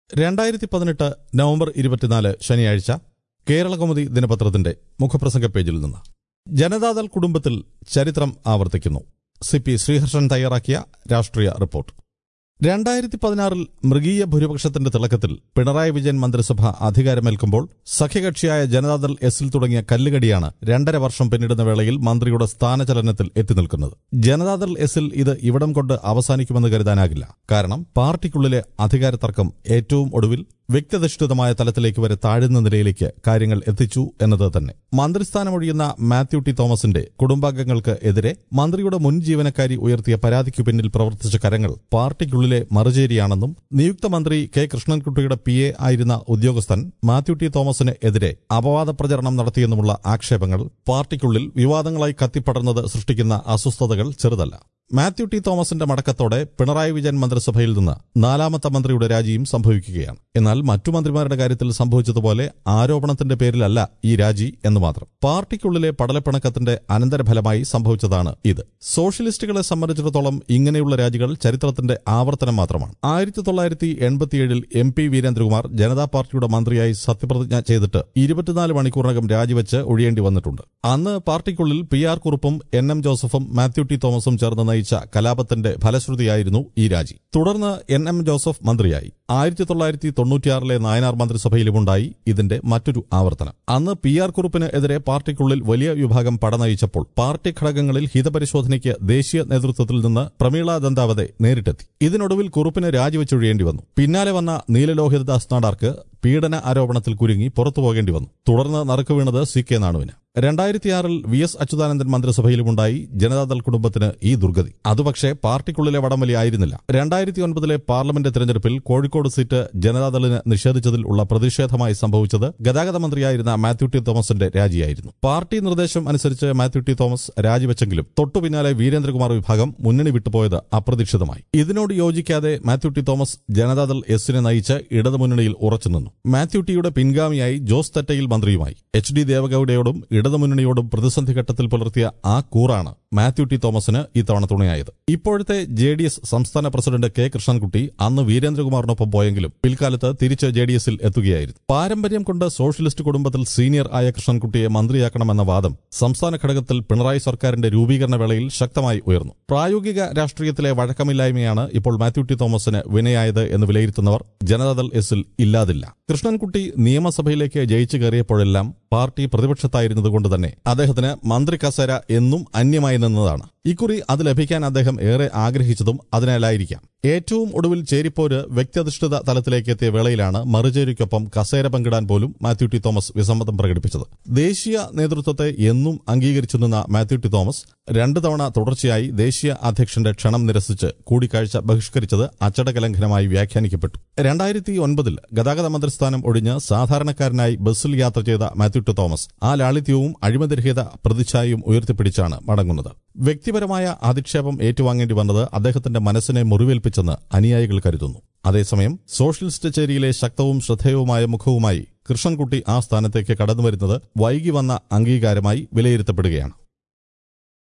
രണ്ടായിരത്തി പതിനെട്ട് നവംബർ ഇരുപത്തിനാല് ശനിയാഴ്ച കേരളകൗമുദി ദിനപത്രത്തിന്റെ മുഖപ്രസംഗ പേജിൽ നിന്ന് ജനതാദൾ കുടുംബത്തിൽ ചരിത്രം ആവർത്തിക്കുന്നു സി പി ശ്രീഹർഷൻ തയ്യാറാക്കിയ രാഷ്ട്രീയ റിപ്പോർട്ട് രണ്ടായിരത്തി പതിനാറിൽ മൃഗീയ ഭൂരിപക്ഷത്തിന്റെ തിളക്കത്തിൽ പിണറായി വിജയൻ മന്ത്രിസഭ അധികാരമേൽക്കുമ്പോൾ സഖ്യകക്ഷിയായ ജനതാദൾ എസിൽ തുടങ്ങിയ കല്ലുകടിയാണ് രണ്ടര വർഷം പിന്നിടുന്ന വേളയിൽ മന്ത്രിയുടെ സ്ഥാനചലനത്തിൽ എത്തി നിൽക്കുന്നത് ജനതാദൾ എസിൽ ഇത് ഇവിടം കൊണ്ട് അവസാനിക്കുമെന്ന് കരുതാനാകില്ല കാരണം പാർട്ടിക്കുള്ളിലെ അധികാര തർക്കം ഏറ്റവും ഒടുവിൽ വ്യക്തിയധിഷ്ഠിതമായ തലത്തിലേക്ക് വരെ താഴുന്ന നിലയിലേക്ക് കാര്യങ്ങൾ എത്തിച്ചു എന്നത് തന്നെ മന്ത്രിസ്ഥാനമൊഴിയുന്ന മാത്യു ടി തോമസിന്റെ കുടുംബാംഗങ്ങൾക്ക് എതിരെ മന്ത്രിയുടെ മുൻ ജീവനക്കാരി ഉയർത്തിയ പരാതിക്കു പിന്നിൽ പ്രവർത്തിച്ച കരങ്ങൾ പാർട്ടിക്കുള്ളിലെ മറുചേരിയാണെന്നും നിയുക്ത മന്ത്രി കെ കൃഷ്ണൻകുട്ടിയുടെ പി എ ആയിരുന്ന ഉദ്യോഗസ്ഥൻ മാത്യു ടി തോമസിന് എതിരെ അപവാദ പ്രചരണം നടത്തിയെന്നുമുള്ള ആക്ഷേപങ്ങൾ പാർട്ടിക്കുള്ളിൽ വിവാദങ്ങളായി കത്തിപ്പടർന്നത് സൃഷ്ടിക്കുന്ന അസ്വസ്ഥതകൾ ചെറുതല്ല മാത്യു ടി തോമസിന്റെ മടക്കത്തോടെ പിണറായി വിജയൻ മന്ത്രിസഭയിൽ നിന്ന് നാലാമത്തെ മന്ത്രിയുടെ രാജിയും സംഭവിക്കുകയാണ് എന്നാൽ മറ്റു മന്ത്രിമാരുടെ കാര്യത്തിൽ സംഭവിച്ചതുപോലെ ആരോപണത്തിന്റെ പേരിലല്ല ഈ രാജി എന്ന് മാത്രം പാർട്ടിക്കുള്ളിലെ പടലപ്പിണക്കത്തിന്റെ അനന്തരഫലമായി സംഭവിച്ചതാണ് ഇത് സോഷ്യലിസ്റ്റുകളെ സംബന്ധിച്ചിടത്തോളം ഇങ്ങനെയുള്ള രാജികൾ ചരിത്രത്തിന്റെ ആവർത്തനം മാത്രമാണ് ആയിരത്തി തൊള്ളായിരത്തി എൺപത്തിയേഴിൽ എം പി വീരേന്ദ്രകുമാർ ജനതാ പാർട്ടിയുടെ മന്ത്രിയായി സത്യപ്രതിജ്ഞ ചെയ്തിട്ട് ഇരുപത്തിനാല് മണിക്കൂറിനകം രാജിവെച്ച് ഒഴിയേണ്ടി വന്നിട്ടുണ്ട് അന്ന് പാർട്ടിക്കുള്ളിൽ പി ആർ കുറുപ്പും എൻ എം ജോസഫും മാത്യു ടി തോമസും ചേർന്ന് നയിച്ച കലാപത്തിന്റെ ഫലശ്രുതിയായിരുന്നു ഈ രാജി തുടർന്ന് എൻ എം ജോസഫ് മന്ത്രിയായി ആയിരത്തി തൊള്ളായിരത്തി തൊണ്ണൂറ്റിയാറിലെ നായനാർ മന്ത്രിസഭയിലുമുണ്ടായി ഇതിന്റെ മറ്റൊരു ആവർത്തനം അന്ന് പി ആർ കുറുപ്പിന് എതിരെ പാർട്ടിക്കുള്ളിൽ വലിയ വിഭാഗം പടനയിച്ചപ്പോൾ പാർട്ടി ഘടകങ്ങളിൽ ഹിതപരിശോധനയ്ക്ക് ദേശീയ നേതൃത്വത്തിൽ നിന്ന് പ്രമീള ദന്താവതെ നേരിട്ടെത്തി ഇതിനൊടുവിൽ കുറുപ്പിന് രാജിവെച്ചൊഴിയേണ്ടി വന്നു പിന്നാലെ വന്ന നീലലോഹിതദാസ് നാടാർക്ക് പീഡന ആരോപണത്തിൽ കുരുങ്ങി പുറത്തു പോകേണ്ടി വന്നു തുടർന്ന് നറുക്ക് വീണത് സി കെ നാണുവിന് രണ്ടായിരത്തിയാറിൽ വി എസ് അച്യുതാനന്ദൻ മന്ത്രിസഭയിലുമുണ്ടായി ജനതാദൾ കുടുംബത്തിന് ഈ ദുർഗതി അതുപക്ഷേ പാർട്ടിക്കുള്ളിലെ വടംവലി ആയിരുന്നില്ല രണ്ടായിരത്തി ഒൻപതിലെ പാർലമെന്റ് തെരഞ്ഞെടുപ്പിൽ കോഴിക്കോട് സീറ്റ് ജനതാദളിന് നിഷേധിച്ചതിൽ ഉള്ള പ്രതിഷേധമായി സംഭവിച്ചത് ഗതാഗത മന്ത്രിയായിരുന്ന മാത്യു ടി തോമസിന്റെ രാജിയായിരുന്നു പാർട്ടി നിർദ്ദേശം അനുസരിച്ച് മാത്യു ടി തോമസ് രാജിവെച്ചെങ്കിലും തൊട്ടു പിന്നാലെ വീരേന്ദ്രകുമാർ വിഭാഗം മുന്നണി വിട്ടുപോയത് അപ്രതീക്ഷിതമായി ഇതിനോട് യോജിക്കാതെ മാത്യു ടി തോമസ് ജനതാദൾ എസിനെ നയിച്ച് ഇടതുമുന്നണിയിൽ ഉറച്ചുനിന്നു മാത്യു ടിയുടെ പിൻഗാമിയായി ജോസ് തെറ്റയിൽ മന്ത്രിയുമായി എച്ച് ഡി ദേവഗൌഡയോടും ഇടതുമുന്നണിയോടും പ്രതിസന്ധി ഘട്ടത്തിൽ പുലർത്തിയ ആ കൂറാണ് മാത്യു ടി തോമസിന് ഇത്തവണ തുണയായത് ഇപ്പോഴത്തെ ജെ ഡി എസ് സംസ്ഥാന പ്രസിഡന്റ് കെ കൃഷ്ണൻകുട്ടി അന്ന് വീരേന്ദ്രകുമാറിനൊപ്പം പോയെങ്കിലും പിൽക്കാലത്ത് തിരിച്ച് ജെ ഡി എസിൽ എത്തുകയായിരുന്നു പാരമ്പര്യം കൊണ്ട് സോഷ്യലിസ്റ്റ് കുടുംബത്തിൽ സീനിയർ ആയ കൃഷ്ണൻകുട്ടിയെ മന്ത്രിയാക്കണമെന്ന വാദം സംസ്ഥാന ഘടകത്തിൽ പിണറായി സർക്കാരിന്റെ രൂപീകരണ വേളയിൽ ശക്തമായി ഉയർന്നു പ്രായോഗിക രാഷ്ട്രീയത്തിലെ വഴക്കമില്ലായ്മയാണ് ഇപ്പോൾ മാത്യു ടി തോമസിന് വിനയായത് എന്ന് വിലയിരുത്തുന്നവർ ജനതാദൾ എസിൽ ഇല്ലാതില്ല കൃഷ്ണൻകുട്ടി നിയമസഭയിലേക്ക് ജയിച്ചു കയറിയപ്പോഴെല്ലാം പാർട്ടി പ്രതിപക്ഷത്തായിരുന്നതുകൊണ്ട് തന്നെ അദ്ദേഹത്തിന് മന്ത്രി കസേര എന്നും അന്യമായി നിന്നതാണ് ഇക്കുറി അത് ലഭിക്കാൻ അദ്ദേഹം ഏറെ ആഗ്രഹിച്ചതും അതിനാലായിരിക്കാം ഏറ്റവും ഒടുവിൽ ചേരിപ്പോര് വ്യക്തിയധിഷ്ഠിത തലത്തിലേക്ക് എത്തിയ വേളയിലാണ് മറുചേരിക്കൊപ്പം കസേര പങ്കിടാൻ പോലും മാത്യു ടി തോമസ് വിസമ്മതം പ്രകടിപ്പിച്ചത് ദേശീയ നേതൃത്വത്തെ എന്നും അംഗീകരിച്ചു നിന്ന മാത്യു ടി തോമസ് രണ്ടു തവണ തുടർച്ചയായി ദേശീയ അധ്യക്ഷന്റെ ക്ഷണം നിരസിച്ച് കൂടിക്കാഴ്ച ബഹിഷ്കരിച്ചത് അച്ചടക്കലംഘനമായി വ്യാഖ്യാനിക്കപ്പെട്ടു രണ്ടായിരത്തി ഒൻപതിൽ ഗതാഗത മന്ത്രിസ്ഥാനം ഒഴിഞ്ഞ് സാധാരണക്കാരനായി ബസ്സിൽ യാത്ര ചെയ്ത മാത്യു ടി തോമസ് ആ ലാളിത്യവും അഴിമതിരഹിത പ്രതിച്ഛായയും ഉയർത്തിപ്പിടിച്ചാണ് മടങ്ങുന്നത് വ്യക്തിപരമായ അധിക്ഷേപം ഏറ്റുവാങ്ങേണ്ടി വന്നത് അദ്ദേഹത്തിന്റെ മനസ്സിനെ മുറിവേൽപ്പിച്ചെന്ന് അനുയായികൾ കരുതുന്നു അതേസമയം സോഷ്യലിസ്റ്റ് ചേരിയിലെ ശക്തവും ശ്രദ്ധേയവുമായ മുഖവുമായി കൃഷ്ണൻകുട്ടി ആ സ്ഥാനത്തേക്ക് കടന്നുവരുന്നത് വൈകി വന്ന അംഗീകാരമായി വിലയിരുത്തപ്പെടുകയാണ്